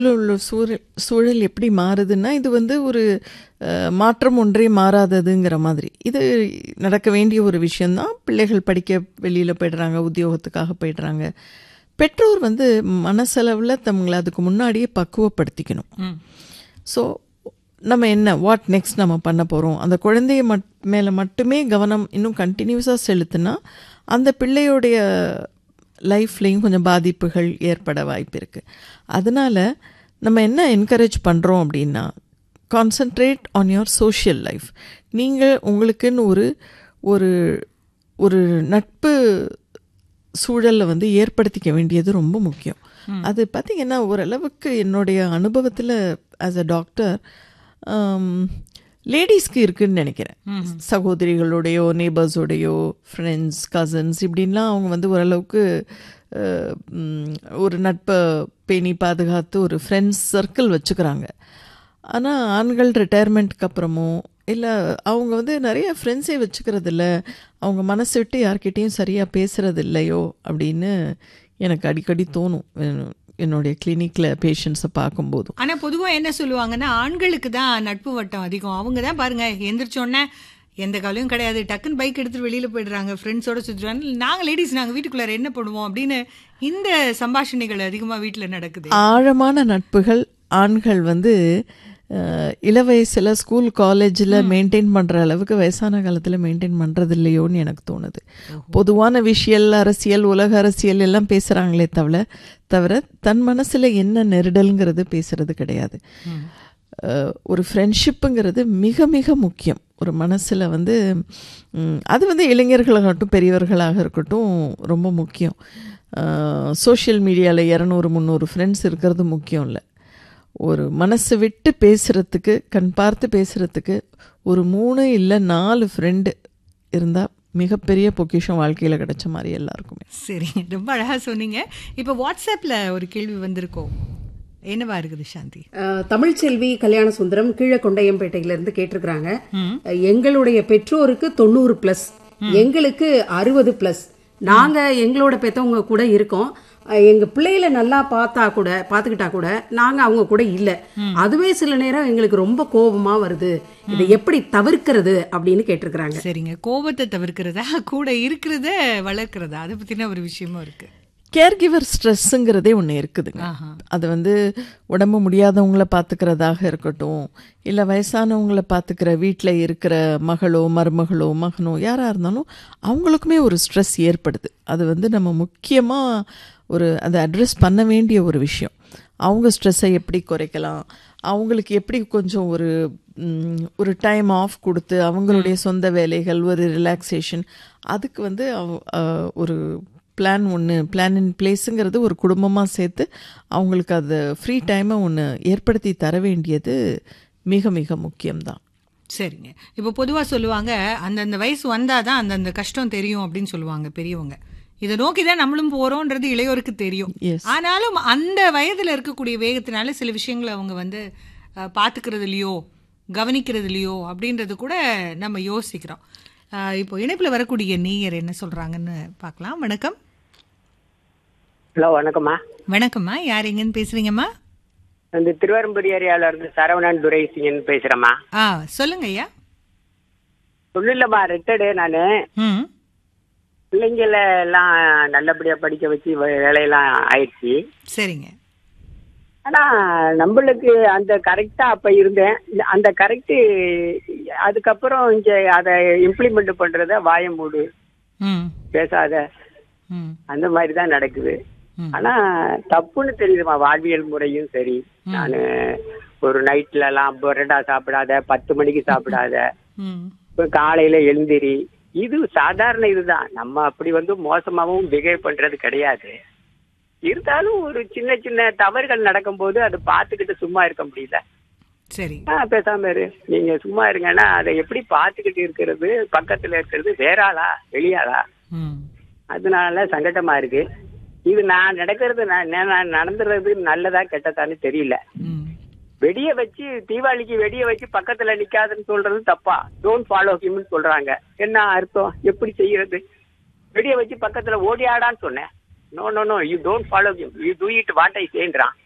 உள்ள சூழல் சூழல் எப்படி மாறுதுன்னா இது வந்து ஒரு அஹ், மாற்றம் ஒன்றே மாறாததுங்கிற மாதிரி இது நடக்க வேண்டிய ஒரு விஷயந்தான் பிள்ளைகள் படிக்க வெளியில் போயிடுறாங்க உத்தியோகத்துக்காக போயிடுறாங்க பெற்றோர் வந்து மனசளவில் தங்களை அதுக்கு முன்னாடியே பக்குவப்படுத்திக்கணும் ம் ஸோ நம்ம என்ன வாட் நெக்ஸ்ட் நம்ம பண்ண போகிறோம் அந்த குழந்தைய மட் மேலே மட்டுமே கவனம் இன்னும் கண்டினியூஸாக செலுத்தினா அந்த பிள்ளையோடைய லைஃப்லேயும் கொஞ்சம் பாதிப்புகள் ஏற்பட வாய்ப்பு இருக்குது அதனால் நம்ம என்ன என்கரேஜ் பண்ணுறோம் அப்படின்னா concentrate on your social life நீங்கள் உங்களுக்குன்னு ஒரு ஒரு ஒரு நட்பு சூழலை வந்து ஏற்படுத்திக்க வேண்டியது ரொம்ப முக்கியம் அது பார்த்திங்கன்னா ஓரளவுக்கு என்னுடைய அனுபவத்தில் ஆஸ் அ டாக்டர் லேடிஸ்க்கு இருக்குன்னு நினைக்கிறேன் சகோதரிகளோடையோ நேபர்ஸோடையோ ஃப்ரெண்ட்ஸ் கசின்ஸ் இப்படின்லாம் அவங்க வந்து ஓரளவுக்கு அஹ், ம், ஒரு நட்பை பேணி பாதுகாத்து ஒரு ஃப்ரெண்ட்ஸ் சர்க்கிள் வச்சுக்கிறாங்க ஆனால் ஆண்கள் ரிட்டையர்மெண்ட்க்கு அப்புறமோ இல்லை அவங்க வந்து நிறைய ஃப்ரெண்ட்ஸே வச்சுக்கிறது இல்ல அவங்க மனசு விட்டு யார்கிட்டேயும் சரியாக பேசுறது இல்லையோ அப்படின்னு எனக்கு அடிக்கடி தோணும் என்- என்னுடைய கிளினிக்கில் பேஷண்ட்ஸை பார்க்கும்போதும் ஆனா பொதுவா என்ன சொல்லுவாங்கன்னா ஆண்களுக்கு தான் நட்பு வட்டம் அதிகம் அவங்க தான் பாருங்க எந்திரிச்ச உடனே எந்த கவலையும் கிடையாது டக்குன்னு பைக் எடுத்துட்டு வெளியில போயிடுறாங்க ஃப்ரெண்ட்ஸோட சுற்றுவாங்க நாங்க லேடிஸ் நாங்க வீட்டுக்குள்ளார என்ன பண்ணுவோம் அப்படின்னு இந்த சம்பாஷணைகள் அதிகமா வீட்டுல நடக்குது ஆழமான நட்புகள் ஆண்கள் வந்து அஹ், இள வயசில் ஸ்கூல் காலேஜில் மெயின்டைன் பண்ணுற அளவுக்கு வயசான காலத்தில் மெயின்டைன் பண்ணுறது இல்லையோன்னு எனக்கு தோணுது பொதுவான விஷயல் அரசியல் உலக அரசியல் எல்லாம் பேசுகிறாங்களே தவிர தவிர தன் மனசில் என்ன நெருடல்ங்கிறது பேசுறது கிடையாது அஹ், ஒரு ஃப்ரெண்ட்ஷிப்புங்கிறது மிக மிக முக்கியம் ஒரு மனசில் வந்து ம், அது வந்து இளைஞர்களாகட்டும் பெரியவர்களாக இருக்கட்டும் ரொம்ப முக்கியம் சோஷியல் மீடியாவில் இரநூறு முந்நூறு ஃப்ரெண்ட்ஸ் இருக்கிறது முக்கியம் இல்லை ஒரு மனசு விட்டு பேசுகிறதுக்கு கண் பார்த்து பேசுகிறதுக்கு ஒரு மூணு இல்லை நாலு ஃப்ரெண்டு இருந்தால் மிகப்பெரிய பொக்கிஷம் வாழ்க்கையில் கிடைச்ச மாதிரி எல்லாருக்குமே சரி ரொம்ப அழகா சொன்னீங்க இப்ப வாட்ஸ்அப்ல ஒரு கேள்வி வந்திருக்கோம் என்னவா இருக்குது சாந்தி அஹ், தமிழ்ச்செல்வி கல்யாண சுந்தரம் கீழே கொண்டையம்பேட்டையில இருந்து கேட்டிருக்கிறாங்க அஹ், எங்களுடைய பெற்றோருக்கு தொண்ணூறு பிளஸ் எங்களுக்கு அறுபது பிளஸ் நாங்க எங்களோட பெத்தவங்க கூட இருக்கோம் அஹ், எங்க பிள்ளைகளை நல்லா பார்த்தா கூட பாத்துக்கிட்டா கூட நாங்க அவங்க கூட இல்ல அதுவே சில நேரம் எங்களுக்கு ரொம்ப கோபமா வருது இதை எப்படி தவிர்க்கிறது அப்படின்னு கேட்டிருக்கிறாங்க சரிங்க கோபத்தை தவிர்க்கிறதா கூட இருக்கிறத வளர்க்கிறதா அதை பத்தின ஒரு விஷயமும் இருக்கு கேர் கிவர் ஸ்ட்ரெஸ்ஸுங்கிறதே ஒன்று இருக்குதுங்க ஆஹா. அது வந்து உடம்பு முடியாதவங்கள பார்த்துக்கிறதாக இருக்கட்டும் இல்லை வயசானவங்கள பார்த்துக்கிற வீட்டில் இருக்கிற மகளோ மருமகளோ மகனோ யாராக இருந்தாலும் அவங்களுக்குமே ஒரு ஸ்ட்ரெஸ் ஏற்படுது அது வந்து நம்ம முக்கியமாக ஒரு அதை அட்ரஸ் பண்ண வேண்டிய ஒரு விஷயம் அவங்க ஸ்ட்ரெஸ்ஸை எப்படி குறைக்கலாம் அவங்களுக்கு எப்படி கொஞ்சம் ஒரு ம், ஒரு டைம் ஆஃப் கொடுத்து அவங்களுடைய சொந்த வேலைகள் ஒரு ரிலாக்ஸேஷன் அதுக்கு வந்து அவ- அஹ், ஒரு பிளான் ஒன்று பிளான் இன் பிளேஸுங்கிறது ஒரு குடும்பமாக சேர்த்து அவங்களுக்கு அது ஃப்ரீ டைமை ஒன்று ஏற்படுத்தி தர வேண்டியது மிக மிக முக்கியம்தான் சரிங்க இப்போ பொதுவா சொல்லுவாங்க அந்தந்த வயசு வந்தாதான் அந்தந்த கஷ்டம் தெரியும் அப்படின்னு சொல்லுவாங்க பெரியவங்க இதை நோக்கி தான் நம்மளும் போறோன்றது இளையோருக்கு தெரியும் Yes. ஆனாலும் அந்த வயதுல இருக்கக்கூடிய வேகத்தினால சில விஷயங்களை அவங்க வந்து அஹ், பாத்துக்கிறதுலயோ கவனிக்கிறதுலையோ அப்படின்றது கூட நம்ம யோசிக்கிறோம் அஹ், இப்போ இணைப்புல வரக்கூடிய நீயர் என்ன சொல்றாங்கன்னு பார்க்கலாம் வணக்கம் ஹலோ வணக்கம்மா வணக்கம்மா யார் எங்கன்னு பேசுறீங்கம்மா இந்த திருவரம்பூர் ஏரியாவில் இருந்து சரவணன் துரை சிங்கன் பேசுகிறேம்மா ஆ சொல்லுங்க ஐயா ஒன்றும் இல்லைம்மா ரிட்டர்டு நான் ம் பிள்ளைங்கள எல்லாம் நல்லபடியாக படிக்க வச்சு வே- வேலையெல்லாம் ஆயிடுச்சு சரிங்க ஆனால் நம்மளுக்கு அந்த கரெக்டாக அப்போ இருந்தேன் இந்த- அந்த கரெக்டு அதுக்கப்புறம் இங்கே அதை இம்ப்ளிமெண்ட் பண்ணுறத வாய மூடு ம் பேசாத ம் அந்த மாதிரி தான் நடக்குது ம். ஆனா தப்புன்னு தெரியுதுமா வாழ்வியல் முறையும் சரி நான் ஒரு நைட்ல எல்லாம் புரண்டா சாப்பிடாத பத்து மணிக்கு சாப்பிடாத ம் இப்ப காலையில எழுந்திரி இது சாதாரண இதுதான் நம்ம அப்படி வந்து மோசமாவும் பிஹேவ் பண்றது கிடையாது இருந்தாலும் ஒரு சின்ன சின்ன தவறுகள் நடக்கும்போது அதை பார்த்துக்கிட்டு சும்மா இருக்க முடியல சரிங்க ஆ பேசாம இரு நீங்க சும்மா இருங்கன்னா அதை எப்படி பார்த்துக்கிட்டு இருக்கிறது பக்கத்துல இருக்கிறது வேற ஆளா வெளியாளா ம் அதனால சங்கடமா இருக்கு இது நான் நடக்கிறது நான் நான் நடந்துறது நல்லதா கெட்டதான்னு தெரியல ம் வெடிய வச்சு தீபாவளிக்கு வெடிய வச்சு பக்கத்துல நிக்காதுன்னு சொல்றது தப்பா டோன்ட் ஃபாலோ ஹிம்னு சொல்றாங்க என்ன அர்த்தம் எப்படி செய்யறது வெடிய வச்சு பக்கத்துல ஓடி ஆடான்னு சொன்னேன் no no no you don't follow him you do it what I சேன்றான்